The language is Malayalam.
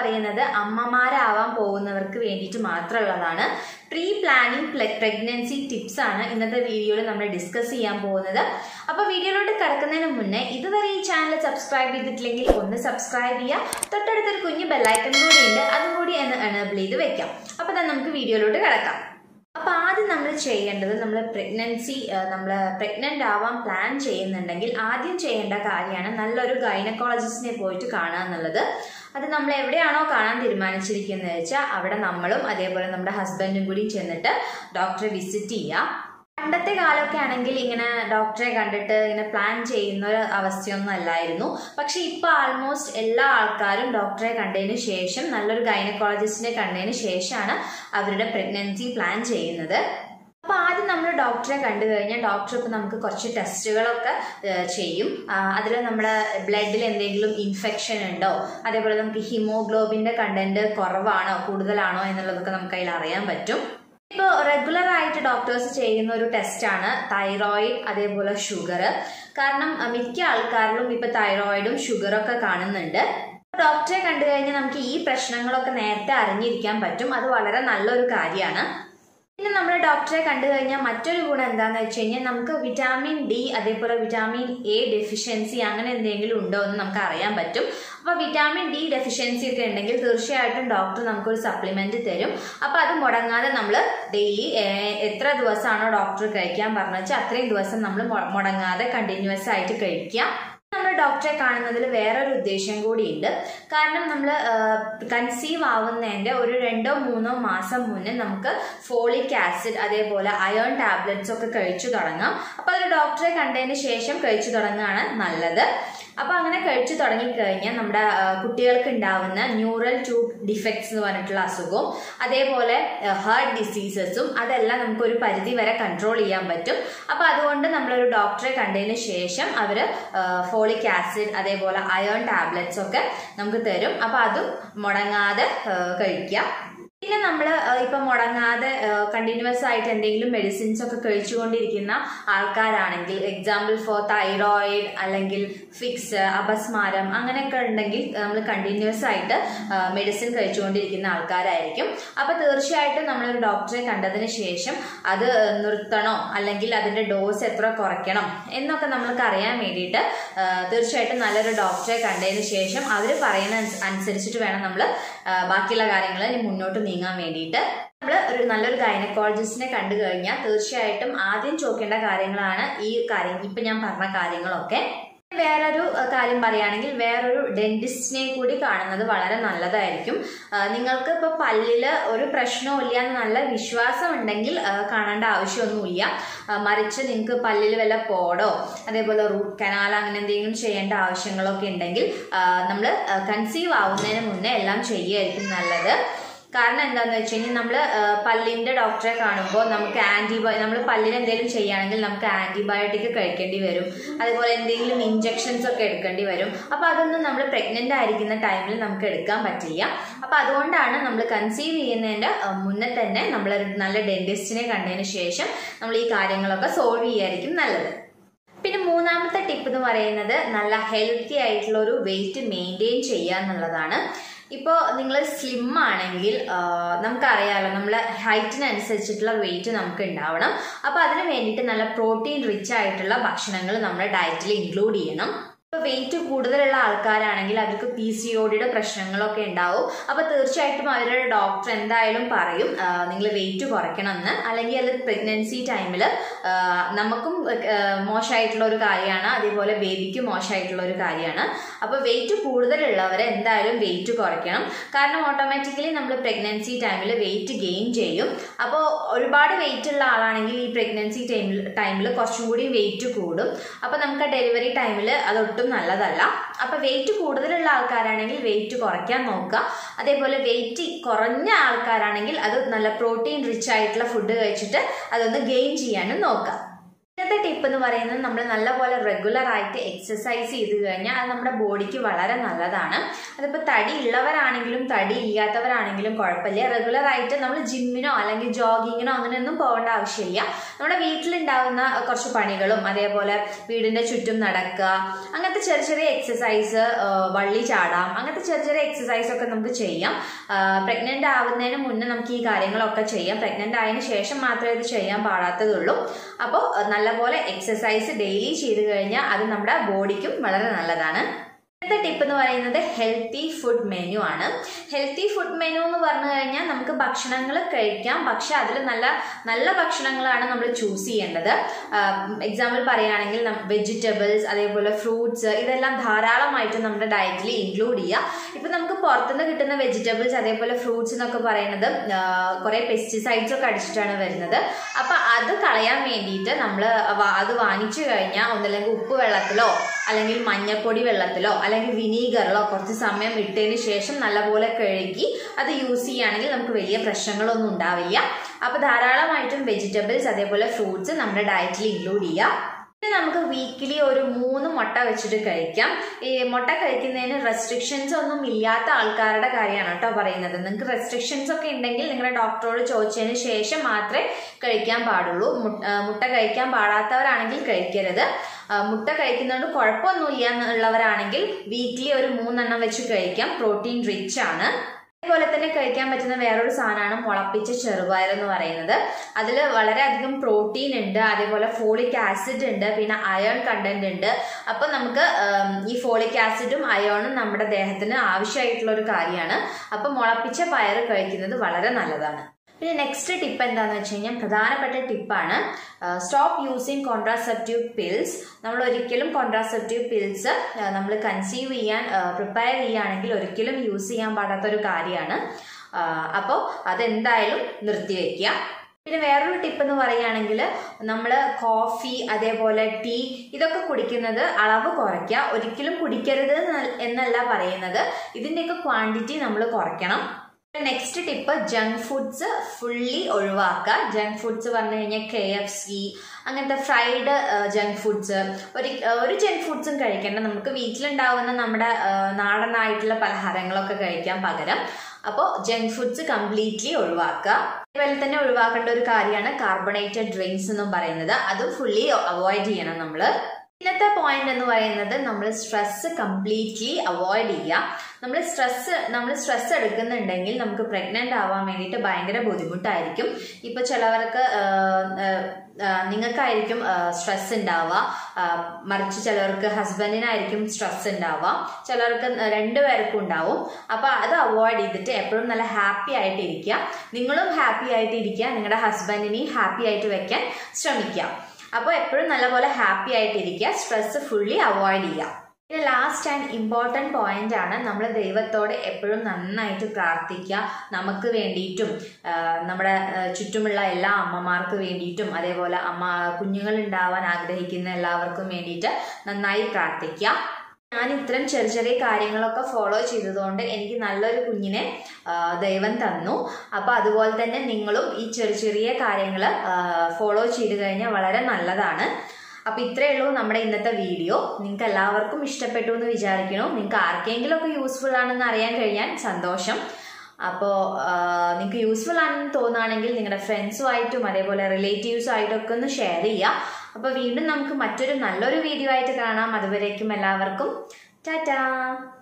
പറയുന്നത് അമ്മമാരാവാൻ പോകുന്നവർക്ക് വേണ്ടിയിട്ട് മാത്രമുള്ളതാണ് പ്രീ പ്ലാനിങ് പ്രഗ്നൻസി ടിപ്സ് ആണ് ഇന്നത്തെ വീഡിയോയിൽ നമ്മൾ ഡിസ്കസ് ചെയ്യാൻ പോകുന്നത് അപ്പോൾ വീഡിയോയിലോട്ട് കിടക്കുന്നതിന് മുന്നേ ഇതുവരെ ഈ ചാനൽ സബ്സ്ക്രൈബ് ചെയ്തിട്ടില്ലെങ്കിൽ ഒന്ന് സബ്സ്ക്രൈബ് ചെയ്യുക തൊട്ടടുത്തൊരു കുഞ്ഞു ബെല്ലൈക്കൺ കൂടി ഉണ്ട് അതും കൂടി ഒന്ന് എനേബിൾ ചെയ്ത് വെക്കാം അപ്പോൾ തന്നെ നമുക്ക് വീഡിയോയിലോട്ട് കിടക്കാം അപ്പോൾ ആദ്യം നമ്മൾ ചെയ്യേണ്ടത് നമ്മൾ പ്രഗ്നൻസി നമ്മൾ പ്രഗ്നൻ്റ് ആവാൻ പ്ലാൻ ചെയ്യുന്നുണ്ടെങ്കിൽ ആദ്യം ചെയ്യേണ്ട കാര്യമാണ് നല്ലൊരു ഗൈനക്കോളജിസ്റ്റിനെ പോയിട്ട് കാണുക എന്നുള്ളത് അത് നമ്മൾ എവിടെയാണോ കാണാൻ തീരുമാനിച്ചിരിക്കുന്നത് വെച്ചാൽ അവിടെ നമ്മളും അതേപോലെ നമ്മുടെ ഹസ്ബൻഡും കൂടി ചെന്നിട്ട് ഡോക്ടറെ വിസിറ്റ് ചെയ്യുക പണ്ടത്തെ കാലമൊക്കെ ആണെങ്കിൽ ഇങ്ങനെ ഡോക്ടറെ കണ്ടിട്ട് ഇങ്ങനെ പ്ലാൻ ചെയ്യുന്ന ഒരു അവസ്ഥയൊന്നും അല്ലായിരുന്നു പക്ഷെ ഇപ്പൊ ആൾമോസ്റ്റ് എല്ലാ ആൾക്കാരും ഡോക്ടറെ കണ്ടതിന് ശേഷം നല്ലൊരു ഗൈനക്കോളജിസ്റ്റിനെ കണ്ടതിന് ശേഷമാണ് അവരുടെ പ്രഗ്നൻസി പ്ലാൻ ചെയ്യുന്നത് അപ്പോൾ ആദ്യം നമ്മൾ ഡോക്ടറെ കണ്ടു കഴിഞ്ഞാൽ ഡോക്ടർ ഇപ്പോൾ നമുക്ക് കുറച്ച് ടെസ്റ്റുകളൊക്കെ ചെയ്യും അതിൽ നമ്മുടെ ബ്ലഡിൽ എന്തെങ്കിലും ഇൻഫെക്ഷൻ ഉണ്ടോ അതേപോലെ നമുക്ക് ഹിമോഗ്ലോബിൻ്റെ കണ്ടന്റ് കുറവാണോ കൂടുതലാണോ എന്നുള്ളതൊക്കെ നമുക്ക് അതിൽ അറിയാൻ പറ്റും ഇപ്പോൾ റെഗുലർ ആയിട്ട് ഡോക്ടേഴ്സ് ചെയ്യുന്ന ഒരു ടെസ്റ്റാണ് തൈറോയിഡ് അതേപോലെ ഷുഗർ കാരണം മിക്ക ആൾക്കാരിലും ഇപ്പോൾ തൈറോയിഡും ഷുഗറൊക്കെ കാണുന്നുണ്ട് ഡോക്ടറെ കണ്ടു കഴിഞ്ഞാൽ നമുക്ക് ഈ പ്രശ്നങ്ങളൊക്കെ നേരത്തെ അറിഞ്ഞിരിക്കാൻ പറ്റും അത് വളരെ നല്ലൊരു കാര്യമാണ് പിന്നെ നമ്മൾ ഡോക്ടറെ കണ്ടു കഴിഞ്ഞാൽ മറ്റൊരു ഗുണം എന്താണെന്ന് വെച്ച് കഴിഞ്ഞാൽ നമുക്ക് വിറ്റാമിൻ ഡി അതേപോലെ വിറ്റാമിൻ എ ഡെഫിഷ്യൻസി അങ്ങനെ എന്തെങ്കിലും ഉണ്ടോ എന്ന് നമുക്ക് അറിയാൻ പറ്റും അപ്പോൾ വിറ്റാമിൻ ഡി ഡെഫിഷ്യൻസി ഒക്കെ ഉണ്ടെങ്കിൽ തീർച്ചയായിട്ടും ഡോക്ടർ നമുക്കൊരു സപ്ലിമെന്റ് തരും അപ്പോൾ അത് മുടങ്ങാതെ നമ്മൾ ഡെയിലി എത്ര ദിവസമാണോ ഡോക്ടർ കഴിക്കാൻ പറഞ്ഞു വെച്ചാൽ അത്രയും ദിവസം നമ്മൾ മുടങ്ങാതെ കണ്ടിന്യൂസ് ആയിട്ട് കഴിക്കുക നമ്മൾ ഡോക്ടറെ കാണുന്നതിൽ വേറൊരു ഉദ്ദേശം കൂടിയുണ്ട് കാരണം നമ്മൾ കൺസീവ് ആവുന്നതിൻ്റെ ഒരു രണ്ടോ മൂന്നോ മാസം മുന്നേ നമുക്ക് ഫോളിക് ആസിഡ് അതേപോലെ അയേൺ ടാബ്ലറ്റ്സ് ഒക്കെ കഴിച്ചു തുടങ്ങാം അപ്പോൾ അതൊരു ഡോക്ടറെ കണ്ടതിന് ശേഷം കഴിച്ചു തുടങ്ങുകയാണ് നല്ലത് അപ്പോൾ അങ്ങനെ കഴിച്ചു തുടങ്ങിക്കഴിഞ്ഞാൽ നമ്മുടെ കുട്ടികൾക്ക് ഉണ്ടാവുന്ന ന്യൂറൽ ട്യൂബ് ഡിഫക്ട്സ് എന്ന് പറഞ്ഞിട്ടുള്ള അസുഖവും അതേപോലെ ഹാർട്ട് ഡിസീസസും അതെല്ലാം നമുക്ക് ഒരു പരിധി വരെ കൺട്രോൾ ചെയ്യാൻ പറ്റും അപ്പോൾ അതുകൊണ്ട് നമ്മളൊരു ഡോക്ടറെ കണ്ടതിന് ശേഷം അവർ ഫോളിക് ആസിഡ് അതേപോലെ അയേൺ ടാബ്ലറ്റ്സ് ഒക്കെ നമുക്ക് തരും അപ്പോൾ അതും മുടങ്ങാതെ കഴിക്കുക പിന്നെ നമ്മൾ ഇപ്പം മുടങ്ങാതെ കണ്ടിന്യൂസ് ആയിട്ട് എന്തെങ്കിലും മെഡിസിൻസ് ഒക്കെ കഴിച്ചുകൊണ്ടിരിക്കുന്ന ആൾക്കാരാണെങ്കിൽ എക്സാമ്പിൾ ഫോർ തൈറോയിഡ് അല്ലെങ്കിൽ ഫിക്സ് അപസ്മാരം അങ്ങനെയൊക്കെ ഉണ്ടെങ്കിൽ നമ്മൾ കണ്ടിന്യൂസ് ആയിട്ട് മെഡിസിൻ കഴിച്ചുകൊണ്ടിരിക്കുന്ന ആൾക്കാരായിരിക്കും അപ്പോൾ തീർച്ചയായിട്ടും നമ്മളൊരു ഡോക്ടറെ കണ്ടതിന് ശേഷം അത് നിർത്തണോ അല്ലെങ്കിൽ അതിൻ്റെ ഡോസ് എത്ര കുറയ്ക്കണം എന്നൊക്കെ നമ്മൾക്ക് അറിയാൻ വേണ്ടിയിട്ട് തീർച്ചയായിട്ടും നല്ലൊരു ഡോക്ടറെ കണ്ടതിന് ശേഷം അവർ പറയുന്ന അനുസരിച്ചിട്ട് വേണം നമ്മൾ ബാക്കിയുള്ള കാര്യങ്ങൾ ഇനി മുന്നോട്ട് നീങ്ങാൻ വേണ്ടിയിട്ട് നമ്മൾ ഒരു നല്ലൊരു ഗൈനക്കോളജിസ്റ്റിനെ കണ്ടു കഴിഞ്ഞാൽ തീർച്ചയായിട്ടും ആദ്യം ചോദിക്കേണ്ട കാര്യങ്ങളാണ് ഈ കാര്യം ഇപ്പം ഞാൻ പറഞ്ഞ കാര്യങ്ങളൊക്കെ വേറൊരു കാര്യം പറയുകയാണെങ്കിൽ വേറൊരു ഡെന്റിസ്റ്റിനെ കൂടി കാണുന്നത് വളരെ നല്ലതായിരിക്കും നിങ്ങൾക്ക് ഇപ്പോൾ പല്ലിൽ ഒരു പ്രശ്നവും ഇല്ല എന്ന് നല്ല വിശ്വാസം ഉണ്ടെങ്കിൽ കാണേണ്ട ആവശ്യമൊന്നുമില്ല മറിച്ച് നിങ്ങൾക്ക് പല്ലിൽ വല്ല പോടോ അതേപോലെ റൂട്ട് കനാൽ അങ്ങനെ എന്തെങ്കിലും ചെയ്യേണ്ട ആവശ്യങ്ങളൊക്കെ ഉണ്ടെങ്കിൽ നമ്മൾ കൺസീവ് ആവുന്നതിന് മുന്നേ എല്ലാം ചെയ്യുമായിരിക്കും നല്ലത് കാരണം എന്താണെന്ന് വെച്ച് കഴിഞ്ഞാൽ നമ്മൾ പല്ലിൻ്റെ ഡോക്ടറെ കാണുമ്പോൾ നമുക്ക് ആൻറ്റിബയോ നമ്മൾ പല്ലിന് എന്തെങ്കിലും ചെയ്യുകയാണെങ്കിൽ നമുക്ക് ആൻറ്റിബയോട്ടിക് കഴിക്കേണ്ടി വരും അതുപോലെ എന്തെങ്കിലും ഇഞ്ചെക്ഷൻസ് ഒക്കെ എടുക്കേണ്ടി വരും അപ്പോൾ അതൊന്നും നമ്മൾ പ്രഗ്നൻ്റ് ആയിരിക്കുന്ന ടൈമിൽ നമുക്ക് എടുക്കാൻ പറ്റില്ല അപ്പോൾ അതുകൊണ്ടാണ് നമ്മൾ കൺസീവ് ചെയ്യുന്നതിൻ്റെ മുന്നേ തന്നെ നമ്മൾ നല്ല ഡെന്റിസ്റ്റിനെ കണ്ടതിന് ശേഷം നമ്മൾ ഈ കാര്യങ്ങളൊക്കെ സോൾവ് ചെയ്യായിരിക്കും നല്ലത് പിന്നെ മൂന്നാമത്തെ ടിപ്പ് എന്ന് പറയുന്നത് നല്ല ഹെൽത്തി ആയിട്ടുള്ള ഒരു വെയിറ്റ് മെയിൻറ്റെയിൻ ചെയ്യുക എന്നുള്ളതാണ് ഇപ്പോൾ നിങ്ങൾ സ്ലിം ആണെങ്കിൽ നമുക്കറിയാമല്ലോ നമ്മൾ ഹൈറ്റിനനുസരിച്ചിട്ടുള്ള വെയിറ്റ് നമുക്ക് ഉണ്ടാവണം അപ്പോൾ അതിന് വേണ്ടിയിട്ട് നല്ല പ്രോട്ടീൻ റിച്ച് ആയിട്ടുള്ള ഭക്ഷണങ്ങൾ നമ്മുടെ ഡയറ്റിൽ ഇൻക്ലൂഡ് ചെയ്യണം ഇപ്പോൾ വെയിറ്റ് കൂടുതലുള്ള ആൾക്കാരാണെങ്കിൽ അവർക്ക് പി സി ഒടിയുടെ പ്രശ്നങ്ങളൊക്കെ ഉണ്ടാവും അപ്പോൾ തീർച്ചയായിട്ടും അവരുടെ ഡോക്ടർ എന്തായാലും പറയും നിങ്ങൾ വെയിറ്റ് കുറയ്ക്കണമെന്ന് അല്ലെങ്കിൽ അത് പ്രഗ്നൻസി ടൈമിൽ നമുക്കും മോശമായിട്ടുള്ള ഒരു കാര്യമാണ് അതേപോലെ ബേബിക്കും മോശമായിട്ടുള്ള ഒരു കാര്യമാണ് അപ്പോൾ വെയിറ്റ് കൂടുതലുള്ളവർ എന്തായാലും വെയിറ്റ് കുറയ്ക്കണം കാരണം ഓട്ടോമാറ്റിക്കലി നമ്മൾ പ്രഗ്നൻസി ടൈമിൽ വെയിറ്റ് ഗെയിൻ ചെയ്യും അപ്പോൾ ഒരുപാട് വെയിറ്റ് ഉള്ള ആളാണെങ്കിൽ ഈ പ്രഗ്നൻസി ടൈമിൽ ടൈമിൽ കുറച്ചും കൂടി വെയിറ്റ് കൂടും അപ്പോൾ നമുക്ക് ഡെലിവറി ടൈമിൽ അതൊട്ടും ഒട്ടും നല്ലതല്ല അപ്പൊ വെയിറ്റ് കൂടുതലുള്ള ആൾക്കാരാണെങ്കിൽ വെയിറ്റ് കുറയ്ക്കാൻ നോക്കുക അതേപോലെ വെയിറ്റ് കുറഞ്ഞ ആൾക്കാരാണെങ്കിൽ അത് നല്ല പ്രോട്ടീൻ റിച്ച് ആയിട്ടുള്ള ഫുഡ് കഴിച്ചിട്ട് അതൊന്ന് ഗെയിൻ ചെയ്യാനും നോക്കുക ഇന്നത്തെ ടിപ്പ് എന്ന് പറയുന്നത് നമ്മൾ നല്ലപോലെ റെഗുലർ ആയിട്ട് എക്സസൈസ് ചെയ്ത് കഴിഞ്ഞാൽ അത് നമ്മുടെ ബോഡിക്ക് വളരെ നല്ലതാണ് അതിപ്പോൾ തടി ഉള്ളവരാണെങ്കിലും തടി ഇല്ലാത്തവരാണെങ്കിലും കുഴപ്പമില്ല റെഗുലർ ആയിട്ട് നമ്മൾ ജിമ്മിനോ അല്ലെങ്കിൽ ജോഗിങ്ങിനോ അങ്ങനെയൊന്നും പോകേണ്ട ആവശ്യമില്ല നമ്മുടെ വീട്ടിലുണ്ടാവുന്ന കുറച്ച് പണികളും അതേപോലെ വീടിന്റെ ചുറ്റും നടക്കുക അങ്ങനത്തെ ചെറിയ ചെറിയ എക്സസൈസ് വള്ളി ചാടാം അങ്ങനത്തെ ചെറിയ ചെറിയ എക്സസൈസ് ഒക്കെ നമുക്ക് ചെയ്യാം പ്രഗ്നന്റ് ആവുന്നതിന് മുന്നേ നമുക്ക് ഈ കാര്യങ്ങളൊക്കെ ചെയ്യാം പ്രഗ്നന്റ് ആയതിനു ശേഷം മാത്രമേ ഇത് ചെയ്യാൻ പാടാത്തതുള്ളൂ അപ്പോൾ നല്ലപോലെ എക്സസൈസ് ഡെയിലി ചെയ്ത് കഴിഞ്ഞാൽ അത് നമ്മുടെ ബോഡിക്കും വളരെ നല്ലതാണ് അടുത്ത ടിപ്പ് എന്ന് പറയുന്നത് ഹെൽത്തി ഫുഡ് മെനു ആണ് ഹെൽത്തി ഫുഡ് മെനു എന്ന് പറഞ്ഞു കഴിഞ്ഞാൽ നമുക്ക് ഭക്ഷണങ്ങൾ കഴിക്കാം പക്ഷെ അതിൽ നല്ല നല്ല ഭക്ഷണങ്ങളാണ് നമ്മൾ ചൂസ് ചെയ്യേണ്ടത് എക്സാമ്പിൾ പറയുകയാണെങ്കിൽ വെജിറ്റബിൾസ് അതേപോലെ ഫ്രൂട്ട്സ് ഇതെല്ലാം ധാരാളമായിട്ട് നമ്മുടെ ഡയറ്റിൽ ഇൻക്ലൂഡ് ചെയ്യുക ഇപ്പം നമുക്ക് പുറത്തുനിന്ന് കിട്ടുന്ന വെജിറ്റബിൾസ് അതേപോലെ ഫ്രൂട്ട്സ് എന്നൊക്കെ പറയുന്നത് കുറേ പെസ്റ്റിസൈഡ്സ് ഒക്കെ അടിച്ചിട്ടാണ് വരുന്നത് അപ്പം അത് കളയാൻ വേണ്ടിയിട്ട് നമ്മൾ അത് വാങ്ങിച്ചു കഴിഞ്ഞാൽ ഒന്നല്ലെങ്കിൽ ഉപ്പ് വെള്ളത്തിലോ അല്ലെങ്കിൽ മഞ്ഞപ്പൊടി വെള്ളത്തിലോ അല്ലെങ്കിൽ വിനീഗറിലോ കുറച്ച് സമയം ഇട്ടതിന് ശേഷം നല്ലപോലെ കഴുകി അത് യൂസ് ചെയ്യുകയാണെങ്കിൽ നമുക്ക് വലിയ പ്രശ്നങ്ങളൊന്നും ഉണ്ടാവില്ല അപ്പോൾ ധാരാളമായിട്ടും വെജിറ്റബിൾസ് അതേപോലെ ഫ്രൂട്ട്സ് നമ്മുടെ ഡയറ്റിൽ ഇൻക്ലൂഡ് ചെയ്യാം പിന്നെ നമുക്ക് വീക്കിലി ഒരു മൂന്ന് മുട്ട വെച്ചിട്ട് കഴിക്കാം ഈ മുട്ട കഴിക്കുന്നതിന് റെസ്ട്രിക്ഷൻസ് ഒന്നും ഇല്ലാത്ത ആൾക്കാരുടെ കാര്യമാണ് കേട്ടോ പറയുന്നത് നിങ്ങൾക്ക് റെസ്ട്രിക്ഷൻസ് ഒക്കെ ഉണ്ടെങ്കിൽ നിങ്ങളുടെ ഡോക്ടറോട് ചോദിച്ചതിന് ശേഷം മാത്രമേ കഴിക്കാൻ പാടുള്ളൂ മുട്ട കഴിക്കാൻ പാടാത്തവരാണെങ്കിൽ കഴിക്കരുത് മുട്ട കഴിക്കുന്നതുകൊണ്ട് കുഴപ്പമൊന്നുമില്ല എന്നുള്ളവരാണെങ്കിൽ വീക്കിലി ഒരു മൂന്നെണ്ണം വെച്ച് കഴിക്കാം പ്രോട്ടീൻ റിച്ച് ആണ് അതേപോലെ തന്നെ കഴിക്കാൻ പറ്റുന്ന വേറൊരു സാധനമാണ് മുളപ്പിച്ച ചെറുപയർ എന്ന് പറയുന്നത് അതിൽ വളരെയധികം പ്രോട്ടീൻ ഉണ്ട് അതേപോലെ ഫോളിക് ആസിഡ് ഉണ്ട് പിന്നെ അയേൺ കണ്ടന്റ് ഉണ്ട് അപ്പം നമുക്ക് ഈ ഫോളിക് ആസിഡും അയേണും നമ്മുടെ ദേഹത്തിന് ആവശ്യമായിട്ടുള്ള ഒരു കാര്യമാണ് അപ്പം മുളപ്പിച്ച പയർ കഴിക്കുന്നത് വളരെ നല്ലതാണ് പിന്നെ നെക്സ്റ്റ് ടിപ്പ് എന്താണെന്ന് വെച്ച് കഴിഞ്ഞാൽ പ്രധാനപ്പെട്ട ടിപ്പാണ് സ്റ്റോപ്പ് യൂസിങ് കോൺട്രാസെപ്റ്റീവ് പിൽസ് നമ്മൾ ഒരിക്കലും കോൺട്രാസെപ്റ്റീവ് പിൽസ് നമ്മൾ കൺസീവ് ചെയ്യാൻ പ്രിപ്പയർ ചെയ്യുകയാണെങ്കിൽ ഒരിക്കലും യൂസ് ചെയ്യാൻ പാടാത്ത ഒരു കാര്യമാണ് അപ്പോൾ അതെന്തായാലും നിർത്തിവെക്കുക പിന്നെ വേറൊരു ടിപ്പ് എന്ന് പറയുകയാണെങ്കിൽ നമ്മൾ കോഫി അതേപോലെ ടീ ഇതൊക്കെ കുടിക്കുന്നത് അളവ് കുറയ്ക്കുക ഒരിക്കലും കുടിക്കരുത് എന്നല്ല പറയുന്നത് ഇതിൻ്റെയൊക്കെ ക്വാണ്ടിറ്റി നമ്മൾ കുറയ്ക്കണം next tip junk foods fully ഒഴിവാക്കുക ജങ്ക് ഫുഡ്സ് പറഞ്ഞു കഴിഞ്ഞാൽ കെ എഫ് സി അങ്ങനത്തെ ഫ്രൈഡ് ജങ്ക് ഫുഡ്സ് ഒരു ഒരു ജങ്ക് ഫുഡ്സും കഴിക്കേണ്ട നമുക്ക് വീട്ടിലുണ്ടാവുന്ന നമ്മുടെ നാടനായിട്ടുള്ള പലഹാരങ്ങളൊക്കെ കഴിക്കാൻ പകരം അപ്പോൾ ജങ്ക് ഫുഡ്സ് കംപ്ലീറ്റ്ലി ഒഴിവാക്കുക അതുപോലെ തന്നെ ഒഴിവാക്കേണ്ട ഒരു കാര്യമാണ് കാർബണേറ്റഡ് ഡ്രിങ്ക്സ് എന്നും പറയുന്നത് അതും ഫുള്ളി അവോയ്ഡ് ചെയ്യണം നമ്മൾ ഇന്നത്തെ പോയിന്റ് എന്ന് പറയുന്നത് നമ്മൾ സ്ട്രെസ് കംപ്ലീറ്റ്ലി അവോയ്ഡ് ചെയ്യുക നമ്മൾ സ്ട്രെസ് നമ്മൾ സ്ട്രെസ് എടുക്കുന്നുണ്ടെങ്കിൽ നമുക്ക് പ്രഗ്നന്റ് ആവാൻ വേണ്ടിയിട്ട് ഭയങ്കര ബുദ്ധിമുട്ടായിരിക്കും ഇപ്പൊ ചിലവർക്ക് നിങ്ങൾക്കായിരിക്കും സ്ട്രെസ് ഉണ്ടാവുക മറിച്ച് ചിലവർക്ക് ഹസ്ബൻഡിനായിരിക്കും സ്ട്രെസ് ഉണ്ടാവുക ചിലർക്ക് രണ്ടുപേർക്കും ഉണ്ടാവും അപ്പൊ അത് അവോയ്ഡ് ചെയ്തിട്ട് എപ്പോഴും നല്ല ഹാപ്പി ആയിട്ട് ഇരിക്കുക നിങ്ങളും ഹാപ്പി ആയിട്ട് ഇരിക്കുക നിങ്ങളുടെ ഹസ്ബൻഡിനെയും ഹാപ്പി ആയിട്ട് വെക്കാൻ ശ്രമിക്കുക അപ്പോൾ എപ്പോഴും നല്ലപോലെ ഹാപ്പി ആയിട്ടിരിക്കുക സ്ട്രെസ് ഫുള്ളി അവോയ്ഡ് ചെയ്യുക പിന്നെ ലാസ്റ്റ് ആൻഡ് ഇമ്പോർട്ടൻറ്റ് പോയിന്റ് ആണ് നമ്മൾ ദൈവത്തോട് എപ്പോഴും നന്നായിട്ട് പ്രാർത്ഥിക്കുക നമുക്ക് വേണ്ടിയിട്ടും നമ്മുടെ ചുറ്റുമുള്ള എല്ലാ അമ്മമാർക്ക് വേണ്ടിയിട്ടും അതേപോലെ അമ്മ കുഞ്ഞുങ്ങൾ ഉണ്ടാവാൻ ആഗ്രഹിക്കുന്ന എല്ലാവർക്കും വേണ്ടിയിട്ട് നന്നായി പ്രാർത്ഥിക്കുക ഞാൻ ഇത്തരം ചെറിയ ചെറിയ കാര്യങ്ങളൊക്കെ ഫോളോ ചെയ്തതുകൊണ്ട് എനിക്ക് നല്ലൊരു കുഞ്ഞിനെ ദൈവം തന്നു അപ്പോൾ അതുപോലെ തന്നെ നിങ്ങളും ഈ ചെറിയ ചെറിയ കാര്യങ്ങൾ ഫോളോ ചെയ്ത് കഴിഞ്ഞാൽ വളരെ നല്ലതാണ് അപ്പോൾ ഇത്രയേ ഉള്ളൂ നമ്മുടെ ഇന്നത്തെ വീഡിയോ നിങ്ങൾക്ക് എല്ലാവർക്കും ഇഷ്ടപ്പെട്ടു എന്ന് വിചാരിക്കണു നിങ്ങൾക്ക് ആർക്കെങ്കിലും ഒക്കെ യൂസ്ഫുൾ ആണെന്ന് അറിയാൻ കഴിഞ്ഞാൽ സന്തോഷം അപ്പോൾ നിങ്ങൾക്ക് യൂസ്ഫുൾ ആണെന്ന് തോന്നുകയാണെങ്കിൽ നിങ്ങളുടെ ഫ്രണ്ട്സുമായിട്ടും അതേപോലെ റിലേറ്റീവ്സുമായിട്ടും ഒക്കെ ഒന്ന് ഷെയർ ചെയ്യുക അപ്പോൾ വീണ്ടും നമുക്ക് മറ്റൊരു നല്ലൊരു വീഡിയോ ആയിട്ട് കാണാം അതുവരേക്കും എല്ലാവർക്കും ടാറ്റാ